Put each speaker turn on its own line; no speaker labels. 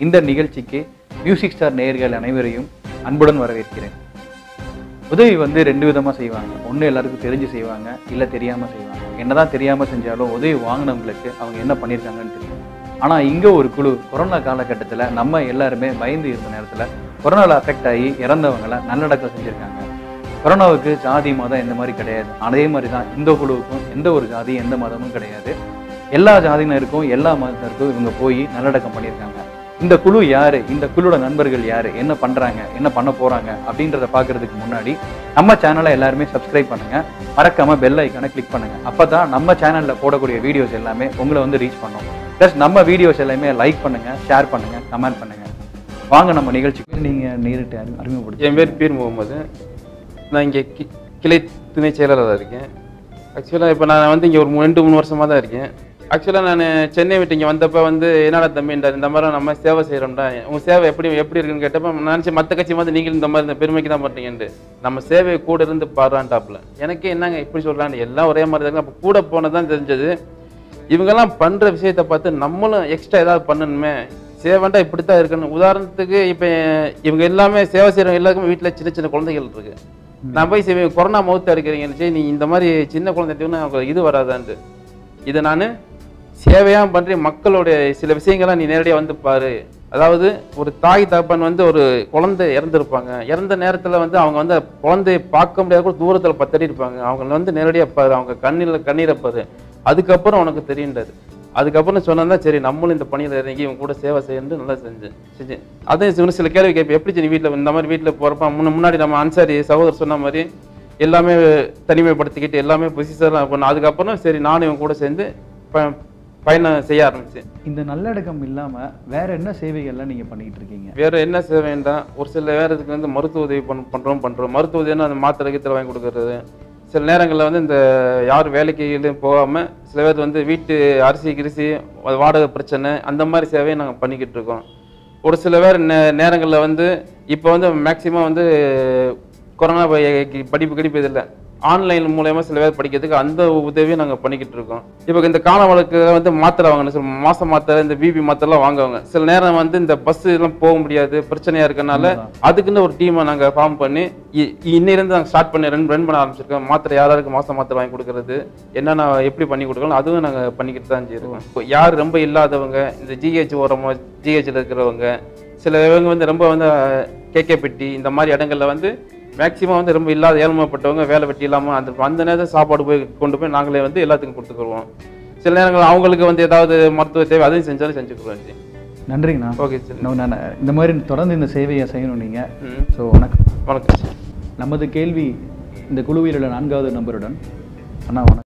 இந்த நிகழ்ச்சிக்கு music star நேயர்கள் அனைவரையும் அன்புடன் வரவேற்கிறேன் உதவி வந்து ரெண்டு விதமாக செய்வாங்க ஒன்று எல்லாருக்கும் தெரிஞ்சு செய்வாங்க இல்லை தெரியாமல் செய்வாங்க என்னதான் தெரியாமல் செஞ்சாலும் உதவி வாங்கினவங்களுக்கு அவங்க என்ன பண்ணியிருக்காங்கன்னு தெரியும் ஆனால் இங்கே ஒரு குழு கொரோனா காலகட்டத்தில் நம்ம எல்லாருமே பயந்து இருந்த நேரத்தில் கொரோனாவில் அஃபெக்ட் ஆகி இறந்தவங்களை நல்லடக்கம் செஞ்சுருக்காங்க கொரோனாவுக்கு ஜாதி மதம் எந்த மாதிரி கிடையாது அதே மாதிரி தான் இந்த குழுவுக்கும் எந்த ஒரு ஜாதி எந்த மதமும் கிடையாது எல்லா ஜாதியினருக்கும் எல்லா மதத்தினருக்கும் இவங்க போய் நல்லடக்கம் பண்ணியிருக்காங்க இந்த குழு யாரு இந்த குழுவோட நண்பர்கள் யாரு என்ன பண்றாங்க என்ன பண்ண போறாங்க அப்படின்றத பாக்குறதுக்கு முன்னாடி நம்ம சேனலை எல்லாருமே சப்ஸ்கிரைப் பண்ணுங்க மறக்காம பெல் ஐக்கானை கிளிக் பண்ணுங்க அப்பதான் நம்ம சேனல்ல போடக்கூடிய வீடியோஸ் எல்லாமே உங்களை வந்து ரீச் பண்ணும் ப்ளஸ் நம்ம வீடியோஸ் எல்லாமே லைக் பண்ணுங்க ஷேர் பண்ணுங்க கமெண்ட் பண்ணுங்க வாங்க நம்ம நிகழ்ச்சிக்கு நீங்க நேரிட்டு அறி- அறிமுகப்படுத்தி
என் பேர் பீர் முகமது நான் இங்கே கி கிளை துணை செயலாளராக இருக்கேன் ஆக்சுவலாக இப்போ நான் வந்து இங்கே ஒரு மூ- ரெண்டு மூணு வருஷமாக தான் இருக்கேன் ஆக்சுவலாக நான் சென்னை விட்டு இங்கே வந்தப்போ வந்து என்னடா தம்பின்றார் இந்த மாதிரி நம்ம சேவை செய்கிறோம்டா உங்கள் சேவை எப்படி எப்படி இருக்குன்னு கேட்டப்ப நான் நினச்சி மற்ற கட்சி வந்து நீங்கள் இந்த மாதிரி இந்த பெருமைக்கு தான் பண்ணுறீங்கன்ட்டு நம்ம சேவை கூட இருந்து பாடுறான்டாப்புல எனக்கே என்னங்க இப்படி சொல்கிறான்னு எல்லாம் ஒரே மாதிரி தான் அப்போ கூட போனது தான் தெரிஞ்சது இவங்கெல்லாம் பண்ணுற விஷயத்தை பார்த்து நம்மளும் எக்ஸ்ட்ரா ஏதாவது பண்ணணுமே சேவைண்டா இப்படி தான் இருக்கணும் உதாரணத்துக்கு இப்போ இவங்க எல்லாமே சேவை செய்கிறவங்க எல்லாருக்குமே வீட்டில் சின்ன சின்ன குழந்தைகள் இருக்கு நான் போய் சேவை கொரோனா மவுத்து அடிக்கிறீங்கன்னு சரி நீ இந்த மாதிரி சின்ன குழந்தை எடுத்தீங்கன்னா அவங்க இது வராதான்ட்டு இதை நான் சேவையாக பண்ணுறேன் மக்களுடைய சில விஷயங்கள்லாம் நீ நேரடியாக வந்து பாரு அதாவது ஒரு தாய் தகப்பன் வந்து ஒரு குழந்தை இறந்துருப்பாங்க இறந்த நேரத்தில் வந்து அவங்க வந்து குழந்தைய பார்க்க முடியாத கூட தூரத்தில் பத்தடி இருப்பாங்க அவங்கள வந்து நேரடியாக பாரு அவங்க கண்ணில் கண்ணீரை பாரு அதுக்கப்புறம் உனக்கு தெரியுன்றாரு அதுக்கப்புறம் சொன்னா சரி நம்மளும் இந்த பணியில் இறங்கி இவங்க கூட சேவை செய்யணும் நல்லா செஞ்சேன் செஞ்சேன் அதே இன்னும் சில கேள்வி கேட்பேன் எப்படி நீ வீட்டில் இந்த மாதிரி வீட்டில் போகிறப்ப முன்ன முன்னாடி நம்ம அன்சாரி சகோதரர் சொன்ன மாதிரி எல்லாமே தனிமைப்படுத்திக்கிட்டு எல்லாமே பொசிஷன்லாம் பண்ண அதுக்கப்புறம் சரி நானும் இவங்க கூட சேர்ந்து ப- பயணம் செய்ய ஆரம்பிச்சேன்
இந்த நல்லடக்கம் இல்லாம வேற என்ன சேவைகள்லாம் நீங்க பண்ணிக்கிட்டு இருக்கீங்க
வேற என்ன சேவைன்னா ஒரு சில வேற இதுக்கு வந்து மருத்துவ உதவி பண் பண்றோம் பண்றோம் மருத்துவ உதவினா அந்த மாத்திரை கீத்திரை வாங்கி கொடுக்கறது சில நேரங்களில் வந்து இந்த யாரும் வேலைக்கு இதுலயும் போகாம சில பேர் வந்து வீட்டு அரிசி கிரிசி வாடகை பிரச்சனை அந்த மாதிரி சேவையை நாங்கள் பண்ணிக்கிட்டு இருக்கோம் ஒரு சில பேர் நே நேரங்களில் வந்து இப்போ வந்து மேக்சிமம் வந்து கொரோனா ப- படிப்பு கிடைப்பது இல்லை ஆன்லைன் மூலயமா சில பேர் படிக்கிறதுக்கு அந்த உதவியை நாங்கள் பண்ணிக்கிட்டு இருக்கோம் இப்போ இந்த கால வழக்குல வந்து மாத்திரை வாங்கணும் சில மாச மாத்திரை இந்த பிபி மாத்திரைலாம் வாங்குவாங்க சில நேரம் வந்து இந்த பஸ் எல்லாம் போக முடியாது பிரச்சனையா இருக்கனால அதுக்குன்னு ஒரு டீமை நாங்கள் ஃபார்ம் பண்ணி இ- இன்னிலிருந்து நாங்கள் ஸ்டார்ட் பண்ணி ரன் ரன் பண்ண ஆரம்பிச்சிருக்கோம் மாத்திரை யாராருக்கு மாச மாத்திரை வாங்கி கொடுக்கறது என்னென்ன எப்படி பண்ணி கொடுக்கலாம் அதுவும் நாங்கள் பண்ணிக்கிட்டு தான் இருக்கோம் இப்போ யார் ரொம்ப இல்லாதவங்க இந்த ஜிஹெச் ஓரமாக ஜிஹெச்சில் இருக்கிறவங்க சில இவங்க வந்து ரொம்ப வந்து கேகே பெட்டி இந்த மாதிரி இடங்கள்ல வந்து மேக்சிமம் வந்து ரொம்ப இல்லாத ஏழ்மைப்பட்டவங்க வேலை வெட்டி இல்லாமல் அந்த அந்த நேரத்தில் சாப்பாடு போய் கொண்டு போய் நாங்களே வந்து எல்லாத்துக்கும் கொடுத்துக்குருவோம் சில நேரங்கள் அவங்களுக்கு வந்து ஏதாவது மருத்துவ தேவை அதையும் செஞ்சாலும் செஞ்சுக்குருவோம் ஜி
நன்றிங்கண்ணா
ஓகே சரி
இன்னும் நான் இந்த மாதிரி தொடர்ந்து இந்த சேவையை செய்யணும் நீங்க
ம்
ஸோ வணக்கம்
வணக்கம் சார்
நமது கேள்வி இந்த குழுவில் உள்ள நான்காவது நபருடன் அண்ணா வணக்கம்